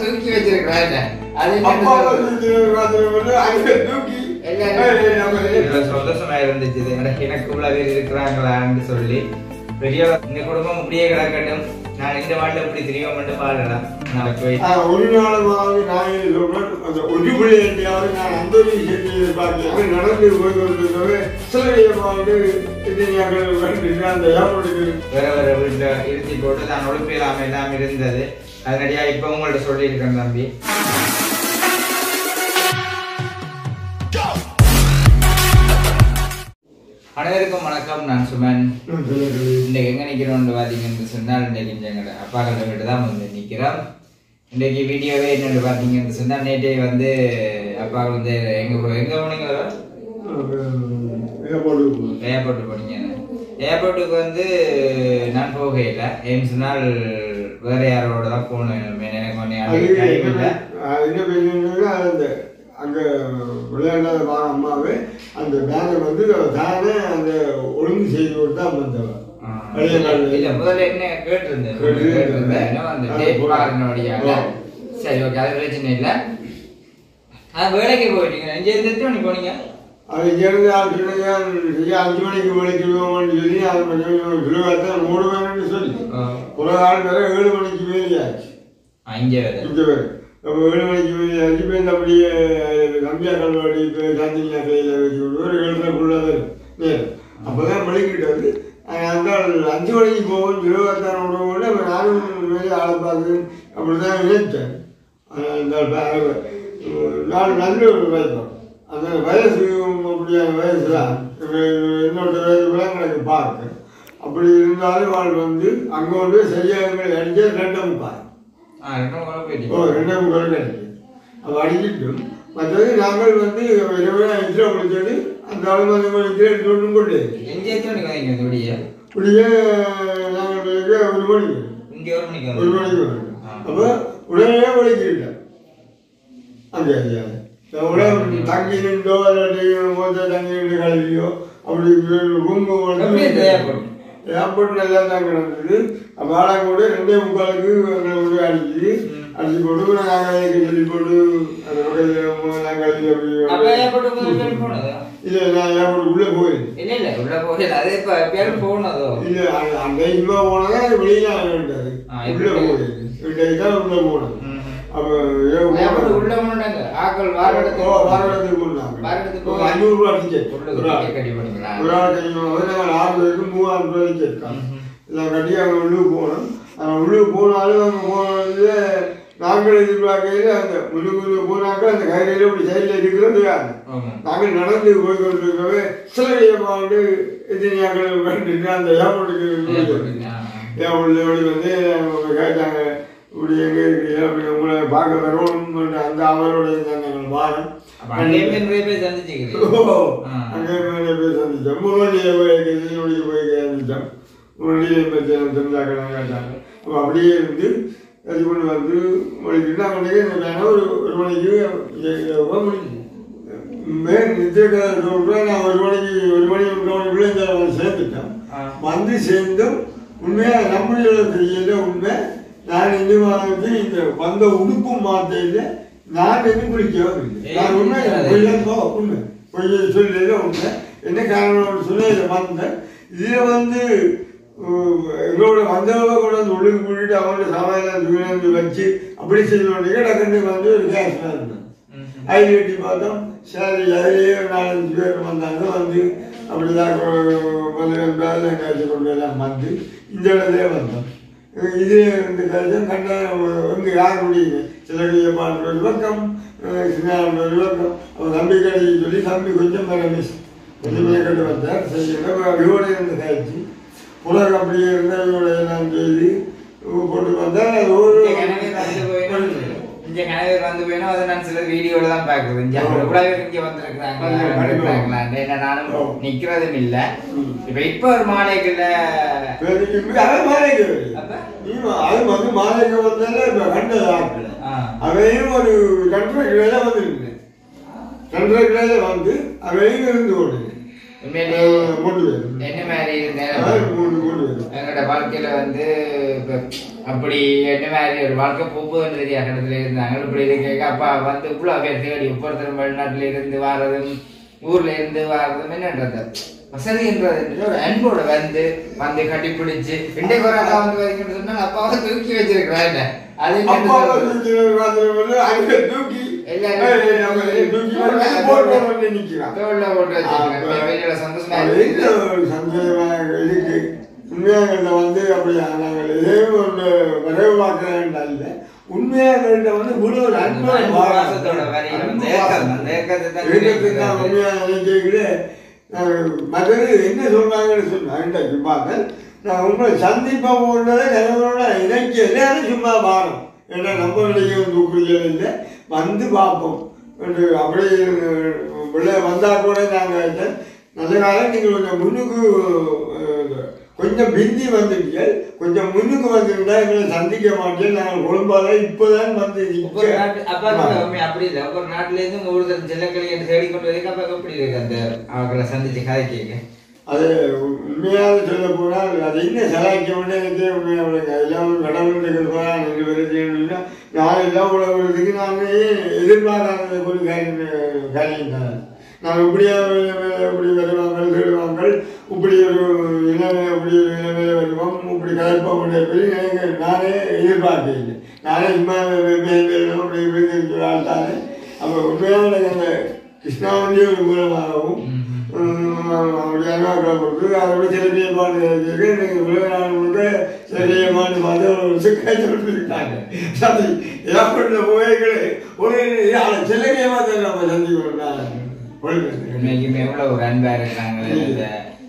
தூக்கி வச்சிருக்கிறாங்க அது அப்பா என்ன வந்து வந்து அங்கே தூக்கி எல்லாரும் ஏய், நம்ம இதுல சந்தோஷமா இருந்துச்சு இது. எனக்கு- எனக்கு இவ்வளவு பேர் இருக்கிறாங்களான்னு சொல்லி பெரிய இந்த குடும்பம் இப்படியே கிடக்கட்டும் நான் இந்த வாட்டில் இப்படி தெரிய மட்டும் பாடலாம் நான் போய் ஆ, ஒரு நாளாவது நான் என்ன சொல்றேன், அந்த ஒரு பிள்ளையாவது நான் அந்த ஒரு விஷயத்தை பார்த்தேன் நடந்து போய் கொண்டிருக்கவே சிலரையமாவது இது நாங்கள் வந்து அந்த ஏற்படுகிறது வேற வேற வீட்டுல இறுதி போட்டு நான் ஒழுப்பியலாம எல்லாம் இருந்தது அதனடியா இப்ப உங்கள்ட்ட சொல்லியிருக்கேன் தம்பி அனைவருக்கும் வணக்கம் நான் சுமன் இன்னைக்கு எங்க நிக்கிறோம்னு பாத்தீங்கன்னு சொன்னால் இன்னைக்கு எங்களோட அப்பாக்கள் கிட்ட தான் வந்து நிக்கிறோம் இன்னைக்கு வீடியோவே என்னன்னு பாத்தீங்கன்னு சொன்னா நேற்றே வந்து அப்பாக்கள் வந்து எங்க போ- எங்க போனீங்க ஏற்படுகிறது ஏர்போர்ட் போனீங்க ஏர்போர்ட்டுக்கு வந்து நான் போகையில் ஏன்னு சொன்னால் வேற யாரோட தான் போகணும் எனக்கு ஒன்று அது டைம் இல்லை அது என்ன பேசுறீங்கன்னா அந்த அங்க விளையாடாத வா அம்மாவே அந்த பேங்கை வந்து தானே அந்த ஒழுங்கு செய்து கொடுத்து தான் வந்தவன் பழைய காலத்துல. இல்ல முதல்ல என்ன கேட்டிருந்தேன் கேட்டிருந்தேன். கேட்டிருந்தேன் என்ன அந்த அது டேட் போல. பாருனோடியாக ஆ. சரி ஓகே அது பிரச்சனை இல்லை ஆ வேலைக்கு போயிட்டீங்க இங்கே இருந்து எத்தனை மணி போனீங்க அது இருந்து ஆற்றுடைய சரியா அஞ்சு மணிக்கு விளைக்கிடுவோம்னு சொல்லி அது கொஞ்சம் சுழுவாத்தான் மூணு வேணும்னு சொல்லி ஆ. ஒரு ஆள் வேற ஏழு மணிக்கு வேலையாச்சு ஆ, இங்கே வேறு இங்க வேற அப்போ ஏழு மணிக்கு வேலையாச்சு இப்போ இந்த அப்படியே கம்பியா கல்வாடி இப்போ காந்தி நகரையில் வச்சு விட்டு ஒரு ஏழுக்குள்ள வரும் நேரம் அப்போ தான் விளக்கிட்டாரு அந்த ஆள் அஞ்சு மணிக்கு போகும் சுழுவாத்தான் விடுவோம்னு அப்போ நானும் வேலையை ஆளை பார்த்து அப்படி தான் நினைச்சேன் ஆனா, இந்த ப- நான் நல்ல ஒரு வைப்போம் அந்த வயசு அப்படியான வயசு தான் என்னோட வயசு கூட எனக்கு பார்க்க அப்படி இருந்தாலும் வாழ் வந்து அங்கே வந்து சரியாக அடிச்சா ரெண்டே முக்கால் ஆ ரெண்டு மணி ஓ போயிட்டீங்க ரெண்டே முக்கால் கிடைக்கும் அப்போ அடிச்சிட்டும் மற்றது நாங்கள் வந்து இரவு இதில் முடிச்சது அந்த அலுவலக மணிக்கு ரெண்டு ஒன்றும் கொண்டு இங்கே எத்தனை மணிக்கு வந்தீங்க இந்த விடிய இப்படியே நாங்கள் இங்கே ஒரு மணிக்கு இங்கே ஒரு மணிக்கு ஒரு வந்து மணிக்கு வரும் அப்போ உடனே ஒழிக்கிட்டேன் அங்கே அங்கே உடனே தங்கி நின்றோ இல்லாட்டி மொத்த தங்கி நின்று கழுவியோ அப்படி ரூம் எப்படி இந்த airport? ஏர்போர்ட் நல்லா தான் கிடந்தது அப்போ ஆளாங்கூட ரெண்டே முக்காலுக்கு எங்களை விட்டு அடிச்சு அடிச்சு போட்டு நாங்கள் சொல்லி போட்டு அந்த நாங்கள் அப்போ ஏர்போர்ட்டுக்கு முதல்ல போனதா இல்லை நான் ஏர்போர்ட் உள்ளே போயிருந்தேன் இல்ல இல்ல உள்ள போகல அது இப்ப பேரும் போனதோ இல்ல அந்த- அந்த இங்க போனதா அது வெளியில வேண்டாது ஆ, உள்ள இப்படி. போகுது இன்றைக்கு தான் உள்ள போனது ம். அப்ப ஏன் ஏர்போர்ட் போனது? உள்ள போனாங்க ஆக்கள் வார ஓ, இடத்துக்கு வார இடத்துக்கு போனாங்க. வாரத்துக்கு ஒரு ஐநூறு ரூபா டிக்கெட் உள்ளுக்கு ஒரு ஆள். ticket கட்டி பண்ணிங்களா? ஒரு ஆள் ஐநூறு ரூபா. நாங்கள் ஆறு பேருக்கு மூவாயிரம் ரூபாய் டிக்கெட் தான். ம்ஹும். எல்லாம் கட்டி அங்கே உள்ளுக்கு போனோம் அந்த உள்ளுக்கு போனாலும் அங்கே போனது நாங்கள் எதிர்பார்க்கையில் அந்த உள்ளுக்கு போனாக்க அந்த கையில இப்படி சைடில் இருக்கிறது யாரு ஆமா. நாங்கள் நடந்து போய் கொண்டிருக்கவே சிலரையமாண்டு இது நாங்கள் வேண்டிட்டு அந்த ஏர்போர்ட்டுக்கு ஏர்போர்ட்டுக்கு, ஆ. என் உள்ளோடி வந்து அவங்க கேட்டாங்க இப்படி எங்கே இருக்கிறீங்க அப்படி உங்களை பார்க்க வரணும் அந்த அவரோட நாங்கள் வாரம் அப்ப அங்கேயுமே நிறைய பேர் சந்திச்சுக்கிறீங்க. ஆ. அங்கே மேலே போய் சந்தித்தோம் முன்னாடியே போய் இதனுடைய போய் சந்தித்தோம் முன்னாடியே பற்றி தெரிஞ்சாக்கலாம் கேட்டாங்க அப்போ அப்படியே இருந்து அது கொண்டு வந்து முடிச்சுட்டு அவங்களுக்கு என்ன வேணும் ஒரு ஒரு மணிக்கு முடிஞ்சு மேல் நித்திய சொல்கிறேன் நான் ஒரு மணிக்கு ஒரு மணி ஒன்றரை மணிக்குள்ளே இந்த வந்து சேர்ந்துட்டேன் ஆ. வந்து சேர்ந்தும் உண்மையாக நம்மளோட தெரியல உண்மை நான் இந்த வாரத்து இந்த வந்த உடுப்பு மாத்தையில் நான் எதுவும் குளிக்கவும் இல்லை நான் உண்மை இல்லைப்போ உண்மை கொஞ்சம் சொல்லல உண்மை என்ன காரணம் சொல்ல இதை வந்தேன் இதில் வந்து உம், எங்களோட வந்தவங்க கூட வந்து உள்ளுக்கு கூட்டிட்டு அவங்களோட சாமான் தூக்கி வச்சு அப்படி செய்வோம் டக்குன்னு வந்து ஒரு கேஸ் இருந்தேன் ம்ஹும். ஐடி வெட்டி பார்த்தோம் சரி அதிலேயே ஒரு நாலஞ்சு பேர் வந்தாங்க வந்து அப்படிதான் வந்து வேலை காய்ச்சி கொண்டு எல்லாம் வந்து இந்த இடத்துல வந்தோம் இதே இருந்து காய்ச்சல் கண்ட வந்து யார் முடியுங்க சிலகையப்பான் ஒரு பக்கம் சின்ன ஒரு பக்கம் அவன் தம்பி கடைக்கு சொல்லி தம்பி கொஞ்சம் மேலே மிஸ் கொஞ்சம் மேற்கட்டு வந்தார் செய்யல இவோட இருந்து காய்ச்சி புலர் அப்படியே இருந்தால் இவோட எல்லாம் செய்து போட்டு வந்தால் அது ஒரு இங்க கனவே வந்து போயிடும். இங்க கனவே வந்து போயிடும், அதை நான் சில வீடியோல தான் பார்க்குறது. இங்க ஆமா. இவ்வளவு பேர் இங்க வந்திருக்கிறாங்களா, கண்டிப்பா. வந்திருக்கிறாங்களான்னு. ஏன்னா நானும் ஆமா. நிக்கிறதும் இல்ல. ம். இப்ப இப்ப ஒரு மாலைக்குள்ள பெரிய அது மாலைக்கு அப்ப? நீ அது வந்து மாலைக்கு வந்தாலே இப்போ கண்டது ஆட்கள் ஆ. அவையும் ஒரு ரெண்டரை கிலோல வந்துருக்கு ரெண்டரை கிலோல வந்து அவையும் இருந்து கொண்டு உண்மையிலே மூணு பேர் என்ன மாதிரி இருந்தேன் அதாவது மூணு மூணு பேர் எங்களோட வாழ்க்கையில வந்து இப்ப அப்படி என்ன மாதிரி ஒரு வாழ்க்கை போக்குவரத்து ரீதியா இடத்துல இருந்தாங்க இப்படி இருக்க அப்பா வந்து இவ்வளவு பேர் தேடி ஒவ்வொருத்தரும் வெளிநாட்டுல இருந்து வாரதும் ஊர்ல இருந்து வாரதும் என்னன்றது வசதின்றது ஒரு அன்போட வந்து வந்து கட்டி பிடிச்சு இன்றைக்கு ஒரு அக்கா வந்து வரைக்கும் சொன்னா அப்பாவை தூக்கி வச்சிருக்கிறாங்க அது அப்பா என்ன தூக்கி வந்து அங்க தூக்கி எல்லாரும் ஏய், நம்ம தூக்கி வந்து போட்டு வந்து நிக்கிறான் தோல்ல போட்டு வச்சிருக்காங்க அப்ப வெளியில சந்தோஷமா அது இருக்கு என்ன ஒரு சந்தேகமாக இருக்கு உண்மையாக வந்து அப்படி நாங்கள் இதே ஒன்று வரவு பார்க்கிறேன் இல்லை உண்மையாக வந்து முழு ஒரு அன்போட அன்பு வாழ- பாசத்தோட வரியில வந்து ஏக்கம், அந்த ஏக்கத்தை தான் ஏக்கத்தை தான் நினைக்கிறது. உண்மையாக நினைக்கிறேன். நான் மற்றது என்ன சொல்றாங்கன்னு சொன்னா இன்றைக்கு பார்த்தேன் நான் உங்களை சந்திப்ப போன்றதை கணவனோட இணைக்கு எல்லாரும் சும்மா வாரம் ஏன்னா நம்ம இடையே தூக்குறியல் இல்லை வந்து பார்ப்போம் என்று அப்படி உள்ள வந்தா கூட நாங்கள் நல்ல காலம் நீங்கள் கொஞ்சம் முன்னுக்கு அஹ், கொஞ்சம் பிந்தி வந்துட்டீங்க கொஞ்சம் முன்னுக்கு வந்திருந்தா எங்களை சந்திக்க மாட்டேன் நாங்கள் கொழும்பால இப்போதான் வந்து ஒவ்வொரு நாட்டு அப்பா கூட நிற்க உண்மை அப்படி இல்லை ஒவ்வொரு நாட்டுல இருந்து ஒவ்வொருத்தர் செல்லக்கிளி என்று தேடிக்கொண்டு வரைக்கும் அப்பா எப்படி இருக்கு அந்த அவர்களை சந்திச்சு கதை கேட்க அது உண்மையாக சொல்ல போனால் அது என்ன சலாய்க்க உடனே எனக்கே உண்மையாக எல்லாம் கடவுள் இருக்கிறதா ரெண்டு பேரும் செய்யணும்னா நான் எல்லாம் உலகத்துக்கு நான் எதிர்பாராத ஒரு காரியம் காரியம் தான் நான் இப்படியா இப்படி வருவாங்க திருடுவாங்க இப்படி ஒரு இளமை இப்படி ஒரு இளமையில வருவோம் இப்படி கலப்போம் சொல்லி எனக்கு நானே எதிர்பார்க்கவில்லை நானே சும்மா மேல் வேணும் அப்படி இப்படி ஆள் தானே அப்போ உண்மையாக எனக்கு அந்த கிருஷ்ணாவண்டி ஒரு மூலமாகவும் அவருடைய அனுபவங்களை கொடுத்து அதோட சிலப்பிய பாட்டு எனக்கு உலக நாள் முழுக்க சிலப்பிய பாட்டு பார்த்து ஒரு சிக்காய் சொல்லியிருக்காங்க அது ஏற்பட்ட புகைகளை ஒரு சிலப்பிய பார்த்து நம்ம சந்திக்கிறோம் உண்மைக்குமே எவ்வளவு ஒரு அன்பா இருக்கிறாங்க இந்த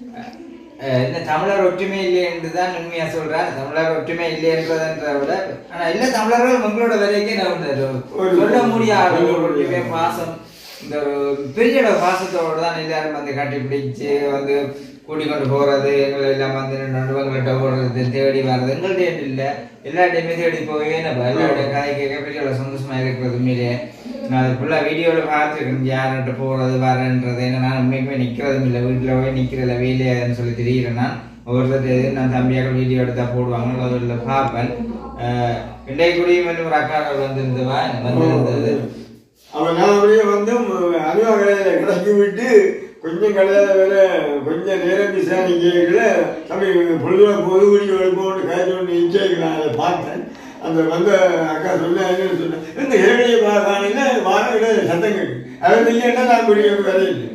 அஹ், இந்த தமிழர் ஒற்றுமை இல்லை என்று தான் உண்மையா சொல்றேன் தமிழர் ஒற்றுமை இல்லை என்றதை விட ஆனா இல்ல தமிழர்கள் உங்களோட வரைக்கும் நான் வந்து ஒரு சொல்ல முடியாத ஒரு ஒற்றுமை பாசம் இந்த ஒரு பெரிய அளவு பாசத்தோட தான் எல்லாரும் வந்து கட்டி பிடிச்சு வந்து கூட்டிக்கொண்டு போறது எங்களை எல்லாம் வந்து நடுவங்கள்ட்ட போடுறது தேடி வர்றது எங்கள்கிட்ட இல்லை எல்லார்ட்டையுமே தேடி போய் நம்ம எல்லாருடைய கதை கேட்க பெரிய அளவு சந்தோஷமா இருக்கிறது உண்மையிலேயே நான் அது ஃபுல்லாக வீடியோவில் பார்த்துருக்கேன் யார்கிட்ட போகிறது வரன்றது ஏன்னா நான் உண்மைக்குமே நிற்கிறதும் இல்லை வீட்டில் போய் நிற்கிறதில்ல வெயிலேன்னு சொல்லி தெரியுறேன் நான் ஒவ்வொருத்தர் நான் தம்பியாக வீடியோ எடுத்தால் போடுவாங்க அதில் பார்ப்பேன் அஹ் இன்றைக்கு கூடியும் வந்து ஒரு அக்காக்கள் வந்திருந்தவா வந்திருந்தது அவன் நான் அப்படியே வந்து அனுபவ கடையில் கிடக்கி விட்டு கொஞ்சம் கடையில் வேலை கொஞ்சம் நேரம் விசாரிக்கல தம்பி பொழுதுல பொது குடி எழுப்போன்னு காய்ச்சல் நிச்சயிக்கலாம் அதை பார்த்தேன் அந்த வந்த அக்கா சொன்ன என்னன்னு சொன்னேன் இந்த ஏழையை பார்க்கானில்ல வாரம் சத்தம் கேட்டு அதை இல்லைன்னா நான் குடி வேலை இல்லை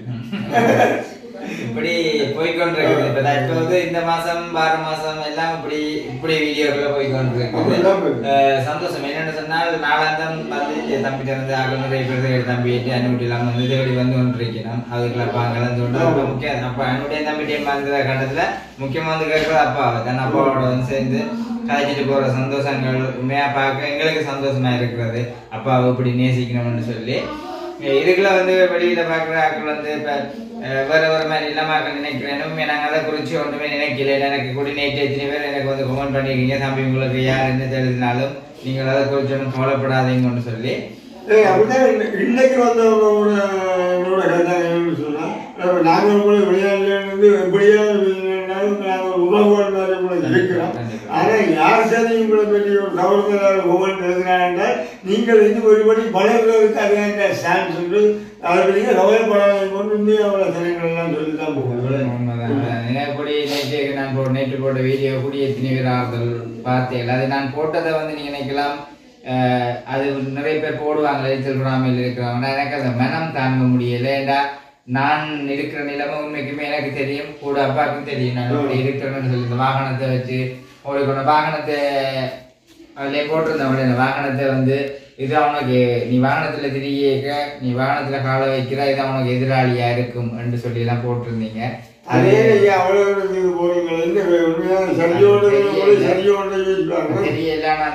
இப்படி போய்கொண்டிருக்குது இப்போ நான் இப்போ வந்து இந்த மாசம் வார மாசம் எல்லாம் இப்படி இப்படி வீடியோக்குள்ள போய்கொண்டிருக்குது அப்படிதான் போகுது. அஹ் சந்தோஷம் என்னென்னு சொன்னால் நாளாந்தம் வந்து என் தம்பி திறந்து ஆக நிறைய பேர் தேடி தம்பி அனுட்டி எல்லாம் வந்து தேடி வந்து கொண்டிருக்கணும் அதுக்குள்ள அப்பா கலந்து கொண்டு அப்போ முக்கியம் அப்பா அனுடைய தம்பி டைம் வந்த கட்டத்துல முக்கியமா வந்து கேட்கறது அப்பாவை தான் அப்பாவோட வந்து சேர்ந்து கதைச்சிட்டு போற சந்தோஷங்கள் உண்மையா பார்க்க எங்களுக்கு சந்தோஷமா இருக்கிறது அப்பாவை இப்படி நேசிக்கணும்னு சொல்லி இதுக்குள்ள வந்து வெளியில பாக்குற ஆட்கள் வந்து இப்ப அஹ், வேற வேற மாதிரி இல்லாம நினைக்கிறேன் உண்மையா நாங்க அதை குறிச்சு ஒன்றுமே நினைக்கல எனக்கு கூட நேற்று எத்தனை பேர் எனக்கு வந்து கமெண்ட் பண்ணிருக்கீங்க தம்பி உங்களுக்கு யார் என்ன தெரிஞ்சினாலும் நீங்கள் அதை குறிச்சு ஒன்றும் கவலைப்படாதீங்கன்னு சொல்லி ஏய், அப்படிதான் இன்ன- இன்னைக்கு வந்தவங்களோட என்னோட கதை என்னன்னு சொன்னா நம்ம நாங்கள் உங்களை விளையாடுலேருந்து எப்படியா இருந்தாலும் நாங்கள் உறவுகள் மாதிரி கூட இருக்கிறோம் ஆனால் யார் சரி உங்களை பற்றி ஒரு தவறுதலாக ஒவ்வொரு எழுதினால் நீங்கள் இன்னும் ஒருபடி பழகிறதுக்கு அதுக்கான சான்ஸ் உண்டு அதை பற்றி கவலைப்படாத கொண்டு உண்மையாக அவ்வளோ ஜனங்கள் எல்லாம் சொல்லி தான் போகுது நினைப்படி நேற்று நான் போ நேற்று போட்ட வீடியோ கூட எத்தனை பேர் ஆறுதல் பார்த்தீர்கள் அது நான் போட்டதை வந்து நீங்க நினைக்கலாம் அஹ், அது நிறைய பேர் போடுவாங்க எரிச்சல் படாமல் இருக்கிறவங்க ஆனா எனக்கு அந்த மனம் தாங்க முடியல ஏண்டா நான் இருக்கிற நிலைமை உண்மைக்குமே எனக்கு தெரியும் கூட அப்பாவுக்கும் தெரியும் நான் இப்படி இருக்கிறேன்னு சொல்லி இந்த வாகனத்தை வச்சு ஓடிக்கொண்ட வாகனத்தை அதிலே போட்டிருந்தவங்க இந்த வாகனத்தை வந்து இது அவனுக்கு நீ வாகனத்துல திரிக நீ வாகனத்துல காலை வைக்கிற இது அவனுக்கு எதிராளியா இருக்கும் என்று சொல்லி எல்லாம் போட்டிருந்தீங்க அதே ஐயா அவ்வளோ இது போறீங்க என்ன உண்மையாக சரியோடு போய் சரியோடு வச்சுப்பாங்க தெரியல நான்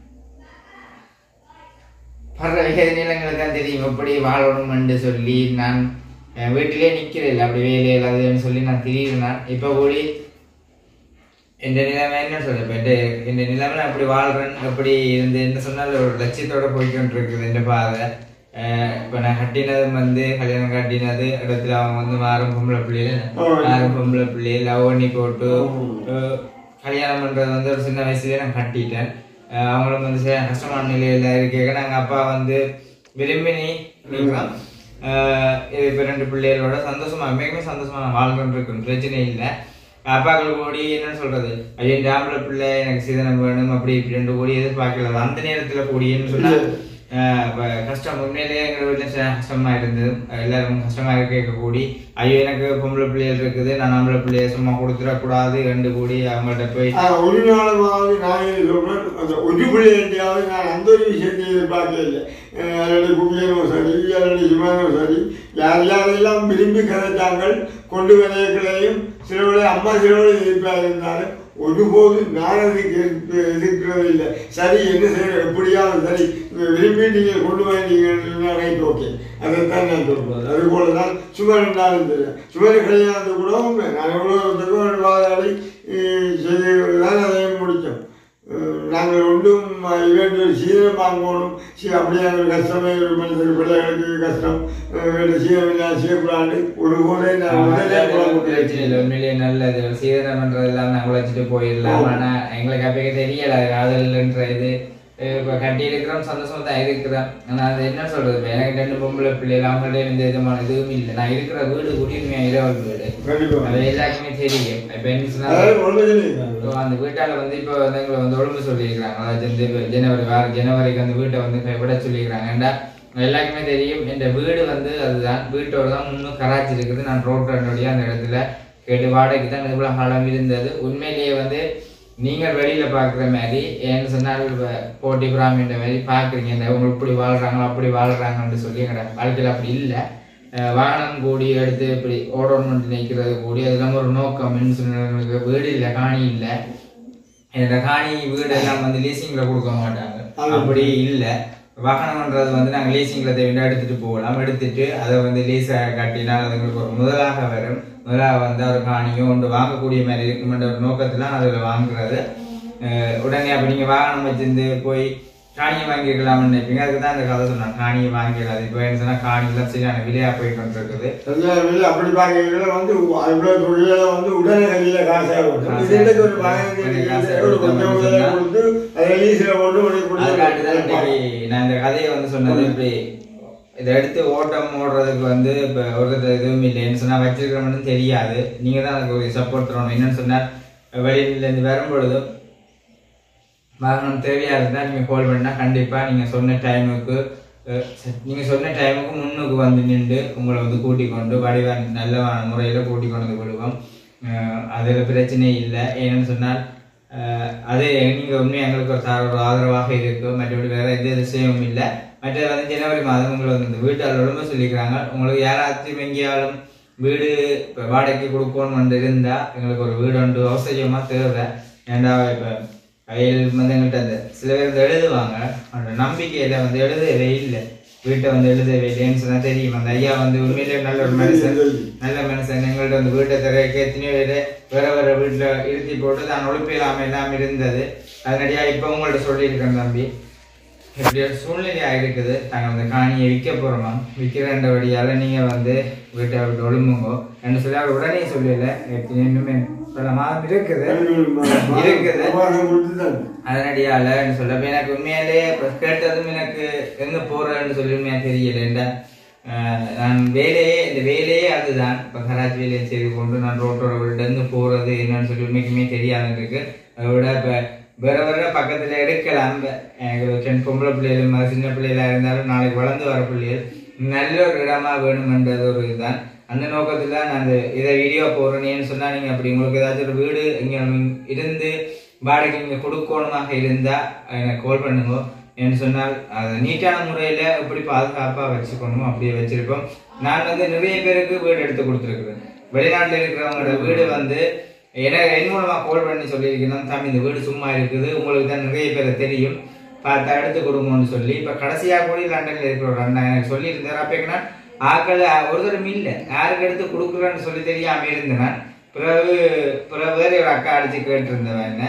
படுற வேதனையில எங்களுக்கு தான் தெரியும் எப்படி வாழணும் என்று சொல்லி நான் என் வீட்டிலே நிக்கிறேன் அப்படி வேலை இல்லாதுன்னு சொல்லி நான் திரியிறேன் இப்ப கூடி எந்த நிலைமை என்ன சொல்ல இப்போ இந்த நிலைமை நான் அப்படி வாழ்றேன் அப்படி இருந்து என்ன சொன்னால் ஒரு லட்சியத்தோட போய்க்கொண்டு இருக்குது இந்த பாதை அஹ் இப்ப நான் கட்டினதும் வந்து கல்யாணம் கட்டினது இடத்துல அவங்க வந்து மாறும் பொம்பளை பிள்ளைகள் மாறும் பொம்பளை பிள்ளைகள் லவ் பண்ணி போட்டு அஹ் கல்யாணம் பண்றது வந்து ஒரு சின்ன வயசுலயே நான் கட்டிட்டேன் அஹ் அவங்களும் வந்து சரி கஷ்டமான நிலையில இருக்க நாங்க அப்பா வந்து விரும்பி நீ நீங்களும் ஆஹ் இது இப்ப ரெண்டு பிள்ளைகளோட சந்தோஷமா மிகவும் சந்தோஷமா நான் வாழ்ந்துட்டு இருக்கணும் பிரச்சனை இல்லை அப்பாக்கள் கூடி என்னன்னு சொல்றது ஐயோ இந்த ஆம்பளை பிள்ளை எனக்கு சீதனம் வேணும் அப்படி இப்படி ரெண்டு கோடி எதிர்பார்க்கல அந்த நேரத்துல கூடியன்னு சொன்னா ஆஹ் இப்ப கஷ்டம் உண்மையிலேயே எங்க வீட்டுல ச- கஷ்டமா இருந்தது எல்லாரும் கஷ்டமா இருக்க கூடி ஐயோ எனக்கு பொம்பளை பிள்ளைகள் இருக்குது நான் ஆம்பளை பிள்ளைய சும்மா கொடுத்துடக்கூடாது ரெண்டு கூடி அவங்கள்ட்ட போய் ஆனா, ஒரு நாளாவது நான் என்ன சொல்றேன் அந்த ஒரு பிள்ளையாவது நான் அந்த ஒரு விஷயத்தை எதிர்பார்க்கவே இல்லை அஹ் அதனுடைய கும்பியனும் சரி அதனுடைய சிவனும் சரி யார் யாரெல்லாம் விரும்பி கதைத்தாங்கள் கொண்டு வரைகளையும் சிலவளை அம்மா சிலவளை எதிர்ப்பாக இருந்தாலும் ஒருபோது நான் அதுக்கு எதிர்ப்பு எதிர்க்கிறது இல்லை சரி என்ன செய்ய எப்படியாவது சரி நீங்க விரும்பி நீங்கள் கொண்டு வந்தீங்கன்னா ரைட் ஓகே அதைத்தான் நான் சொல்றது அது போல தான் சுவர் இருந்தாலும் தெரியும் சுவர் கல்யாணத்தை கூட உண்மை. நான் எவ்வளோ வாதாடி செய்து தான் அதையும் முடித்தோம் அஹ் நாங்கள் ஒன்றும் இவன் சீரம் வாங்கணும் சி அப்படியே ஒரு கஷ்டமே ஒரு மனிதர் பிள்ளைகளுக்கு கஷ்டம் இவன் சீரம் இல்லை செய்யக்கூடாது ஒரு போதே நான் உடனே குழம்பு பிரச்சனை இல்லை உண்மையிலேயே நல்லது சீதனம் பண்றதெல்லாம் நாங்க உழைச்சிட்டு போயிடலாம் ஆனா எங்களுக்கு அப்பயே தெரியல அது காதல்ன்ற இது அஹ் இப்ப கட்டி இருக்கிறோம் சந்தோஷமா தான் இருக்கிறேன் ஆனா அது என்ன சொல்றது இப்ப எனக்கு ரெண்டு பொம்பளை பிள்ளைகள் அவங்கள்ட்ட எந்த விதமான இதுவும் இல்லை நான் இருக்கிற வீடு குடியுரிமையா இரவல் வீடு கண்டிப்பாக அது எல்லாருக்குமே தெரியும் இப்ப என்ன சொன்னா அதாவது உண்மையிலே இப்போ அந்த வீட்டால வந்து இப்போ வந்து எங்களை வந்து ஒழுங்கு சொல்லியிருக்கிறாங்க அதாவது வந்து இப்ப ஜனவரி வார ஜனவரிக்கு அந்த வீட்டை வந்து இப்ப விட சொல்லியிருக்கிறாங்க ஏன்டா எல்லாருக்குமே தெரியும் இந்த வீடு வந்து அதுதான் வீட்டோட தான் முன்னும் கராச்சி இருக்குது நான் ரோட் வழியா அந்த இடத்துல கேட்டு வாடகைக்கு தான் இவ்வளோ காலம் இருந்தது உண்மையிலேயே வந்து நீங்கள் வெளியில பார்க்குற மாதிரி ஏன்னு சொன்னால் இப்ப போட்டி பிராமின்ற மாதிரி பார்க்குறீங்க இந்த இவங்க இப்படி வாழ்றாங்க அப்படி வாழ்றாங்கன்னு சொல்லி எங்களோட வாழ்க்கையில் அப்படி இல்லை அஹ் வாகனம் கூடி எடுத்து இப்படி ஓடோன்மெண்ட் நிற்கிறது கூடி அது இல்லாமல் ஒரு நோக்கம் சொன்னவங்களுக்கு வீடு இல்லை காணி இல்லை இந்த காணி வீடு எல்லாம் வந்து லீசிங்ல கொடுக்க மாட்டாங்க அப்படி இல்லை வாகனம்ன்றது வந்து நாங்கள் லீசிங்ல தேவையா எடுத்துட்டு போகலாம் எடுத்துட்டு அதை வந்து லீஸ கட்டினால் அது எங்களுக்கு ஒரு முதலாக வரும் முதலாக வந்து ஒரு காணியோ ஒன்று வாங்கக்கூடிய மாதிரி இருக்குமென்ற ஒரு நோக்கத்துல அதில் வாங்குறது அஹ் உடனே அப்ப நீங்க வாகனம் வச்சிருந்து போய் காணியை வாங்கிக்கலாம்னு நினைப்பீங்க அதுக்கு தான் அந்த கதை சொன்னாங்க காணியை வாங்கிடலாம் இப்போ என்ன சொன்னா காணிலாம் சரியான விலையா போய் கொண்டிருக்குது தஞ்சாவூரில் அப்படி பார்க்கறதுல வந்து அவ்வளோ தொழில வந்து உடனே கையில் காசாக கொடுத்தோம் இதுக்கு ஒரு வாகனத்தை ஒரு கொஞ்சம் முதல்ல கொடுத்து அதை லீஸில் கொண்டு உடனே அதுக்காண்டி தான் கொடுத்து இன்னைக்கு நான் இந்த கதையை வந்து சொன்னது இப்படி இதை எடுத்து ஓட்டம் ஓடுறதுக்கு வந்து இப்போ ஒரு இதுவும் இல்லைன்னு சொன்னா வச்சிருக்கிறோம்னு தெரியாது நீங்க தான் அதுக்கு ஒரு சப்போர்ட் தரணும் என்னன்னு சொன்னா வெளியிலேருந்து வரும்பொழுதும் வாகனம் தேவையா இருந்தா நீங்க கால் பண்ணா கண்டிப்பா நீங்க சொன்ன டைமுக்கு நீங்க சொன்ன டைமுக்கு முன்னுக்கு வந்து நின்று உங்களை வந்து கூட்டிக் கொண்டு வடிவ நல்லவான முறையில கூட்டிக் கொண்டு வந்து விடுவோம் அஹ் அதுல பிரச்சனை இல்லை ஏன்னு சொன்னால் அஹ் அது நீங்க உண்மையாக எங்களுக்கு ஒரு சார் ஒரு ஆதரவாக இருக்கு மற்றபடி வேற எந்த விஷயமும் இல்லை மற்றது வந்து ஜனவரி மாதம் உங்களை வந்து இந்த வீட்டால் உடம்பு சொல்லிக்கிறாங்க உங்களுக்கு யாராச்சும் எங்கேயாலும் வீடு இப்போ வாடகைக்கு கொடுக்கணும்னு இருந்தா எங்களுக்கு ஒரு வீடு ஒன்று அவசியமா தேவை ஏன்டா இப்போ கையில் வந்து எங்கள்கிட்ட அந்த சில பேர் வந்து எழுதுவாங்க அந்த நம்பிக்கையில வந்து எழுதவே இல்லை வீட்டை வந்து எழுதவே இல்லைன்னு சொன்னா தெரியும் அந்த ஐயா வந்து உண்மையிலேயே நல்ல ஒரு மனுஷன் நல்ல மனுஷன் எங்கள்கிட்ட வந்து வீட்டை திறக்க எத்தனையோ பேர் வேற வேற வீட்டுல இருத்தி போட்டு தான் ஒழுப்பில்லாம எல்லாம் இருந்தது அதனடியா இப்ப உங்கள்ட்ட சொல்லியிருக்கேன் தம்பி இப்படி ஒரு சூழ்நிலையா இருக்குது நாங்கள் அந்த காணியை விற்க போறோமா விற்கிறன்றபடியால நீங்க வந்து வீட்டை விட்டு ஒழுங்குங்கோ என்று சொல்லி அவர் உடனே சொல்லல இன்னுமே பல மாதம் இருக்குது இருக்குது அதனடியால சொல்ல இப்ப எனக்கு உண்மையாலே இப்ப கேட்டதும் எனக்கு எங்க போறேன்னு சொல்லி உண்மையா தெரியல ஏன்டா, ஆஹ், நான் வேலையே இந்த வேலையே அதுதான் இப்ப கராச்சி வேலையை செய்து கொண்டு நான் ரோட்டோட விட்டு எங்க போறது என்னன்னு சொல்லி உண்மைக்குமே தெரியாத இருக்கு அதை விட இப்ப வேற வேற பக்கத்துல எடுக்கலாம் இப்ப எனக்கு ஒரு சின்ன பொம்பளை பிள்ளைகள் மாதிரி சின்ன பிள்ளைகளா இருந்தாலும் நாளைக்கு வளர்ந்து வர பிள்ளைகள் நல்ல ஒரு இடமா வேணுமென்றது ஒரு இதுதான் அந்த நோக்கத்துல நான் அந்த இதை வீடியோ போடுறேன்னு சொன்னா நீங்க அப்படி உங்களுக்கு ஏதாச்சும் ஒரு வீடு இங்க இருந்து வாடகை நீங்க கொடுக்கணுமாக இருந்தா எனக்கு கால் பண்ணுங்க என்று சொன்னால் அதை நீட்டான முறையில எப்படி பாதுகாப்பா வச்சுக்கணுமோ அப்படியே வச்சிருப்போம் நான் வந்து நிறைய பேருக்கு வீடு எடுத்து கொடுத்துருக்குறேன் வெளிநாட்டுல இருக்கிறவங்களோட வீடு வந்து எனக்கு என் மூலமா கால் பண்ணி சொல்லியிருக்கணும் சாமி இந்த வீடு சும்மா இருக்குது உங்களுக்கு தான் நிறைய பேர் தெரியும் பார்த்தா எடுத்து கொடுங்கன்னு சொல்லி இப்ப கடைசியா கூட லண்டன்ல இருக்கிற ஒரு அண்ணா எனக்கு சொல்லியிருந்தார் அப்ப என்ன ஆக்கள் ஒரு தரம் இல்லை யாருக்கு எடுத்து கொடுக்குறேன்னு சொல்லி தெரியாம இருந்தேன் பிறகு பிறகு வேற ஒரு அக்கா அடிச்சு கேட்டிருந்தவன் என்ன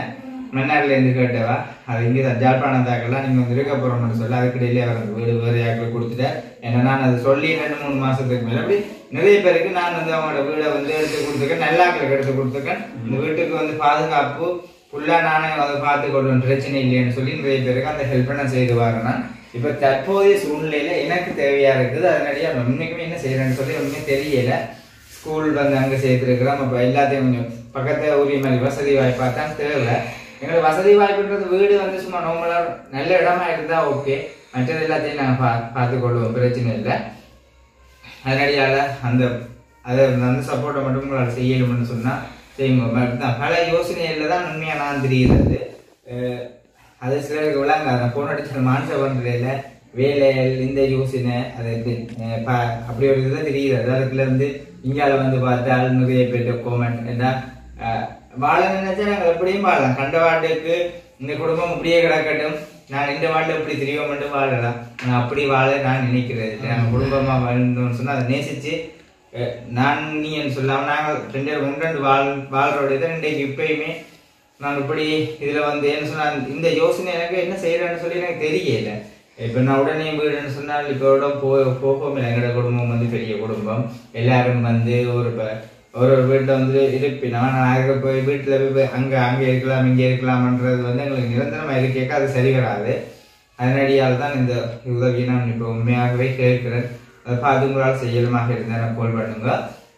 மன்னார்ல இருந்து கேட்டவா அது இங்கே தான் ஜாழ்ப்பாணத்தாக்கெல்லாம் நீங்க வந்து இருக்க போறோம்னு சொல்லி அதுக்கு டெய்லி அவர் அந்த வீடு வேறு யாருக்கு கொடுத்துட்டேன் ஏன்னா நான் அது சொல்லி ரெண்டு மூணு மாசத்துக்கு மேல அப்படி நிறைய பேருக்கு நான் வந்து அவங்களோட வீடை வந்து எடுத்து கொடுத்துருக்கேன் நல்லாக்களுக்கு எடுத்து கொடுத்துருக்கேன் இந்த வீட்டுக்கு வந்து பாதுகாப்பு ஃபுல்லா நானே அதை பார்த்து கொள்வேன் பிரச்சனை இல்லைன்னு சொல்லி நிறைய பேருக்கு அந்த ஹெல்ப் நான் செய்து வரேன் இப்ப தற்போதைய சூழ்நிலையில எனக்கு தேவையா இருக்குது அதனாடியே உண்மைக்குமே என்ன செய்யறேன்னு சொல்லி ஒண்ணுமே தெரியல ஸ்கூல் வந்து அங்கே சேர்த்துருக்குறோம் இப்போ எல்லாத்தையும் கொஞ்சம் பக்கத்தில் உரிய மாதிரி வசதி வாய்ப்பாக தான் தேவை எங்களுக்கு வசதி வாய்ப்புன்றது வீடு வந்து சும்மா நார்மலாக நல்ல இடமா இருந்தால் ஓகே மற்றது எல்லாத்தையும் நாங்கள் பா பார்த்துக்கொள்வோம் பிரச்சனை இல்லை அதனடியால் அந்த அதை அந்த சப்போர்ட்டை மட்டும் உங்களால் செய்யணும்னு சொன்னால் செய்யுங்க பட் தான் பல யோசனைகளில் தான் உண்மையாக நான் தெரிகிறது அஹ் அது சிலருக்கு விளங்காது நான் ஃபோன் அடிச்ச மான்ச பண்ணுறதில்ல வேலை இந்த யோசனை அது எப்படி, அஹ் ப- அப்படி ஒரு இதுதான் தெரியுது அதுக்குள்ள இருந்து இங்கால வந்து பார்த்தால் நிறைய பேர் கோமெண்ட் என்ன வாழ நினைச்சா நாங்கள் எப்படியும் வாழலாம் கண்ட வாட்டுக்கு இந்த குடும்பம் இப்படியே கிடக்கட்டும் நான் இந்த வாட்டில் இப்படி தெரியும் மட்டும் வாழலாம் நான் அப்படி வாழ நான் நினைக்கிறது இல்லை. நாங்கள் குடும்பமா வாழ்ந்தோம்னு சொன்னா அதை நேசிச்சு அஹ் நான் நீன்னு சொல்லாம நாங்கள் ரெண்டு பேரும் ஒன்று ரெண்டு வாழ் வாழ்றோட இதை இன்றைக்கு இப்பயுமே நான் இப்படி இதுல வந்து என்ன சொன்னா இந்த யோசனை எனக்கு என்ன செய்யறேன்னு சொல்லி எனக்கு தெரியல இப்ப நான் உடனே வீடுன்னு சொன்னால் இப்போ போ போகும் இல்லை எங்களோட குடும்பம் வந்து பெரிய குடும்பம் எல்லாரும் வந்து ஒரு ப- ஒரு ஒரு வீட்டில் வந்து இருப்பினா நான் அங்கே போய் வீட்டில் போய் அங்கே அங்கே இருக்கலாம் இங்கே இருக்கலாம்ன்றது வந்து எங்களுக்கு நிரந்தரமாக இருக்கேக்க அது சரி வராது அதனடியால் தான் இந்த உதவியை நான் இப்போ உண்மையாகவே கேட்கிறேன் அதை பார்த்து உங்களால் செய்யலுமாக இருந்தால் நான் கால் பண்ணுங்க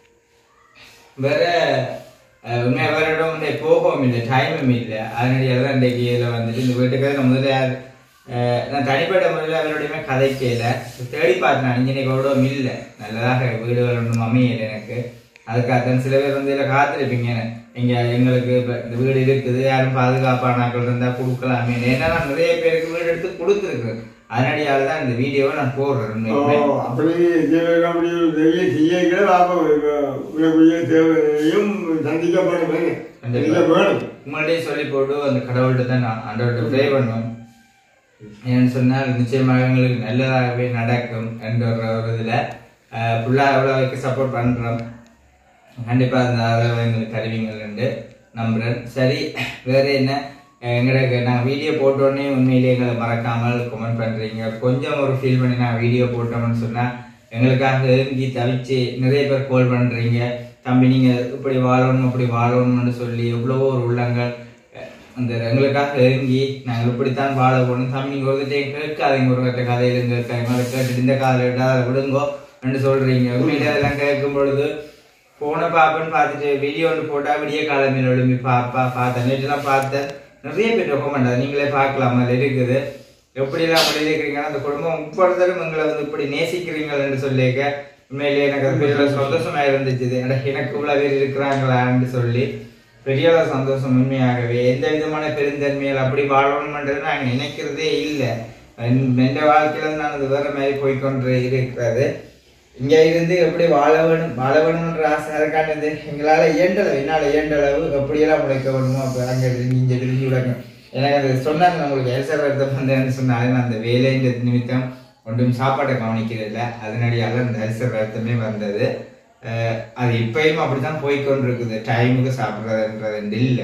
வேற அஹ், உண்மையா வேற இடம் வந்து போகவும் இல்லை டைமும் இல்லை அதனால தான் இன்றைக்கு இதில் வந்துட்டு இந்த வீட்டுக்கு நான் முதல்ல அஹ், நான் தனிப்பட்ட முறையில் அவருடையுமே கதைக்கல தேடி பார்த்தேன் நான் இன்ஜினியர் கூட இல்லை நல்லதாக வீடுகள் ஒன்றும் அமையல எனக்கு அதுக்காக சில பேர் வந்து இதில் காத்திருப்பீங்க இங்க எங்களுக்கு இப்ப இந்த வீடு இருக்குது யாரும் பாதுகாப்பானாக்கள் இருந்தா கொடுக்கலாமே ஏன்னா நான் நிறைய பேருக்கு வீடு எடுத்து கொடுத்துருக்கேன் அதனடியால தான் இந்த வீடியோவை நான் போடுறேன் உண்மைக்குமே. ஓ, அப்படி தேவை அப்படி ஒரு பெரிய செய்யங்கள லாபம் பெரிய தேவையும் சந்திக்கப்படும் சந்திக்க வேணும் உங்கள்கிட்டயே சொல்லி போட்டு அந்த கடவுள்கிட்ட தான் நான் ஆண்டவர்கிட்ட ப்ரே பண்ணுவேன் ஏன்னு சொன்னால் நிச்சயமாக எங்களுக்கு நல்லதாகவே நடக்கும் என்ற ஒரு ஒரு இதில் ஃபுல்லாக எவ்வளோக்கு சப்போர்ட் பண்ணுறோம் கண்டிப்பாக அந்த ஆதரவை எங்களுக்கு தருவீங்கள்ண்டு நம்புகிறேன் சரி வேறு என்ன அஹ் எங்களுக்கு நான் வீடியோ போட்டோடனே உண்மையிலேயே எங்களை மறக்காமல் கமெண்ட் பண்ணுறீங்க கொஞ்சம் ஒரு ஃபீல் பண்ணி நான் வீடியோ போட்டோம்னு சொன்னால் எங்களுக்காக ஏங்கி தவிச்சு நிறைய பேர் கால் பண்ணுறீங்க தம்பி நீங்கள் இப்படி வாழணும் இப்படி வாழணும்னு சொல்லி எவ்வளவோ ஒரு உள்ளங்கள் அஹ் அந்த எங்களுக்காக ஏங்கி நாங்கள் இப்படித்தான் வாழ போகணும் தம்பி நீங்கள் ஒரு டைம் கேட்காதீங்க ஒரு கட்ட கதையில கேட்க எங்களை கேட்டுட்டு இந்த காதில் விட்டா அதை விடுங்கோ என்று சொல்கிறீங்க உண்மையிலே அதெல்லாம் கேட்கும் பொழுது போன பாப்பேன்னு பார்த்துட்டு வீடியோ ஒன்று போட்டா விடிய காலமையில் எழும்பி பாப்பா பார்த்தேன் நேற்றுலாம் பார்த்தேன் நிறைய பேர் ரெக்கமெண்ட் நீங்களே பார்க்கலாம் அதில் இருக்குது எப்படிலாம் அப்படி இருக்கிறீங்கன்னா அந்த குடும்பம் இப்பொழுதும் எங்களை வந்து இப்படி நேசிக்கிறீங்கன்னு சொல்லியிருக்க உண்மையிலேயே எனக்கு அது பெரிய ஒரு சந்தோஷமா இருந்துச்சு அட, எனக்கு இவ்வளோ பேர் இருக்கிறாங்களான்னு சொல்லி பெரிய ஒரு சந்தோஷம் உண்மையாகவே எந்த விதமான பெருந்தன்மைகள் அப்படி வாழணும்ன்றது நாங்கள் நினைக்கிறதே இல்லை என் வாழ்க்கையில நான் அது வேற மாதிரி போய்க்கொண்டு இருக்கிறது இங்க இருந்து எப்படி வாழ வேணும் வாழ வேணும்ன்ற ஆசை இருக்கானது எங்களால இயன்றளவு என்னால இயன்றளவு எப்படியெல்லாம் உழைக்க வேணுமோ அப்ப அங்க இருந்து இங்க திரும்பி உழைக்கணும் எனக்கு அது சொன்னாங்க உங்களுக்கு எல்சர் வருத்தம் வந்தேன்னு சொன்னாலும் நான் அந்த வேலைன்ற நிமித்தம் ஒன்றும் சாப்பாட்டை கவனிக்கிறதில்ல அதனடியால அந்த எல்சர் வருத்தமே வந்தது அஹ் அது இப்பயும் அப்படித்தான் போய்க்கொண்டிருக்குது டைமுக்கு சாப்பிட்றதுன்றது இல்லை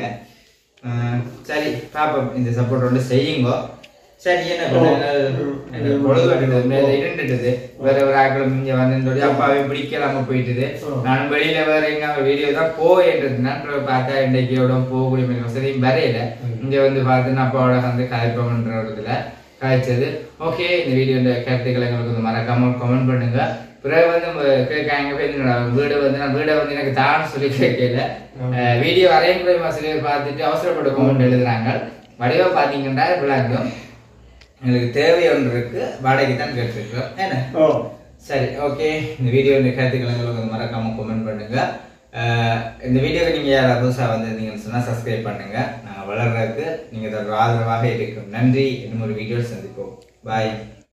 அஹ் சரி பாப்போம் இந்த சப்போர்ட் ஒன்று செய்யுங்க சரி என்ன பண்ணுறது எனக்கு பொழுது வருது மேல இருண்டுட்டுது வேற ஒரு ஆக்களும் இங்க வந்து அப்பாவே பிடிக்கலாம போயிட்டுது நான் வெளியில வேற எங்க வீடியோ தான் போயின்றதுனா பார்த்தா இன்றைக்கியோட போகக்கூடிய மாதிரி வசதியும் வரையில இங்க வந்து பார்த்து நான் அப்பாவோட வந்து கதைப்போம்ன்ற ஒரு இதுல கதைச்சது ஓகே இந்த வீடியோ இந்த கருத்துக்களை எங்களுக்கு வந்து மறக்காம கமெண்ட் பண்ணுங்க பிறகு வந்து உங்க கேட்காங்க போய் என்னடா வீடு வந்து நான் வீடை வந்து எனக்கு தான் சொல்லி கேட்கல வீடியோ வரையும் கூட சிலர் பார்த்துட்டு அவசரப்பட்டு கமெண்ட் எழுதுறாங்க வடிவா பாத்தீங்கன்னா விளாண்டும் எங்களுக்கு தேவை ஒன்று இருக்கு வாடகை தான் கேட்டிருக்கோம் என்ன ஓ சரி ஓகே இந்த வீடியோ இந்த கருத்துக்களை உங்களுக்கு மறக்காம கமெண்ட் பண்ணுங்க அஹ் இந்த வீடியோக்கு நீங்க யாராவது புதுசாக வந்திருந்தீங்கன்னு சொன்னா சப்ஸ்கிரைப் பண்ணுங்க நாங்கள் வளர்றதுக்கு நீங்க தொடர்ந்து ஆதரவாக இருக்கும் நன்றி இன்னும் ஒரு வீடியோ சந்திப்போம் பாய்